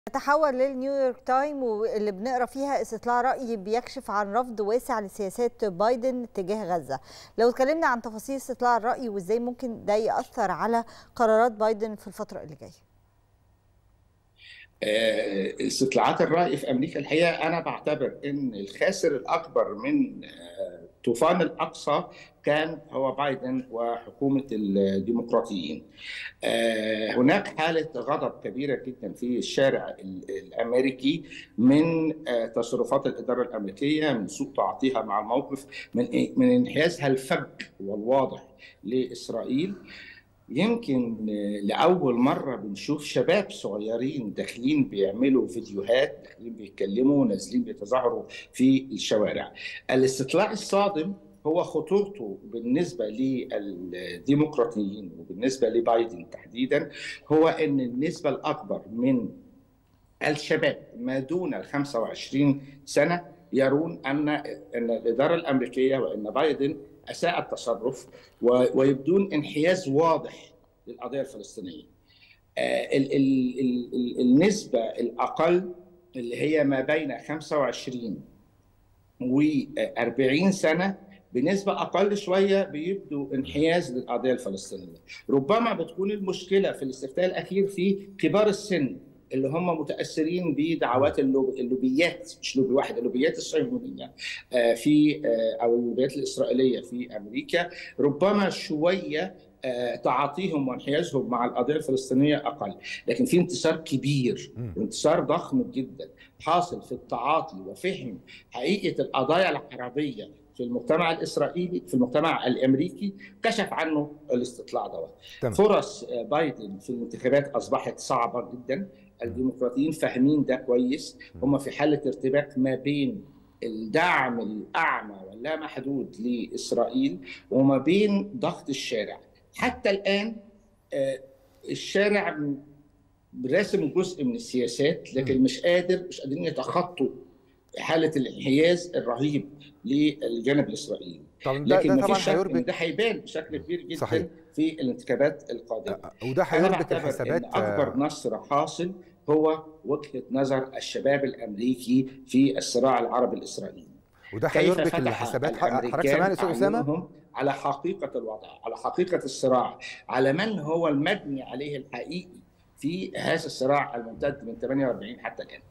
نتحول للنيويورك تايم واللي بنقرا فيها استطلاع رأي بيكشف عن رفض واسع لسياسات بايدن تجاه غزة لو اتكلمنا عن تفاصيل استطلاع الرأي وازاي ممكن ده يأثر على قرارات بايدن في الفترة اللي جاية آه، استطلاعات الرأي في أمريكا الحقيقة أنا بعتبر أن الخاسر الأكبر من آه، طوفان الأقصى كان هو بايدن وحكومة الديمقراطيين آه، هناك حالة غضب كبيرة جدا في الشارع الأمريكي من تصرفات الإدارة الأمريكية من سوء تعاطيها مع الموقف من من انحيازها الفج والواضح لإسرائيل يمكن لأول مرة بنشوف شباب صغيرين داخلين بيعملوا فيديوهات داخلين بيتكلموا نازلين بيتظاهروا في الشوارع الاستطلاع الصادم هو خطورته بالنسبة للديمقراطيين وبالنسبة لبايدن تحديدا هو أن النسبة الأكبر من الشباب ما دون ال 25 سنة يرون أن أن الإدارة الأمريكية وأن بايدن اساء التصرف ويبدون انحياز واضح للقضيه الفلسطينيه. ال ال ال النسبه الاقل اللي هي ما بين 25 و 40 سنه بنسبة أقل شوية بيبدوا انحياز للقضية الفلسطينية ربما بتكون المشكلة في الاستفتاء الأخير في كبار السن اللي هم متاثرين بدعوات اللوبيات مش لوبي واحد اللوبيات الصهيونيه في او اللوبيات الاسرائيليه في امريكا ربما شويه تعاطيهم وانحيازهم مع القضيه الفلسطينيه اقل، لكن في انتصار كبير وانتصار ضخم جدا حاصل في التعاطي وفهم حقيقه القضايا العربيه في المجتمع الاسرائيلي في المجتمع الامريكي كشف عنه الاستطلاع دوت فرص بايدن في الانتخابات اصبحت صعبه جدا الديمقراطيين فاهمين ده كويس هم في حاله ارتباك ما بين الدعم الاعمى واللا محدود لاسرائيل وما بين ضغط الشارع حتى الان الشارع راسم جزء من السياسات لكن مش قادر مش قادرين يتخطوا حاله الانحياز الرهيب للجانب الاسرائيلي طب ده لكن ده مفيش طبعا شك هيربك ان ده هيبان بشكل كبير جدا صحيح. في الانتخابات القادمه وده انا هيربك بعتبر الحسابات ان اكبر نصر حاصل هو وجهه نظر الشباب الامريكي في الصراع العربي الاسرائيلي وده كيف هيربك فتح الحسابات حضرتك الامريكان سامعني استاذ اسامه أعينهم على حقيقه الوضع على حقيقه الصراع على من هو المبني عليه الحقيقي في هذا الصراع الممتد من 48 حتى الان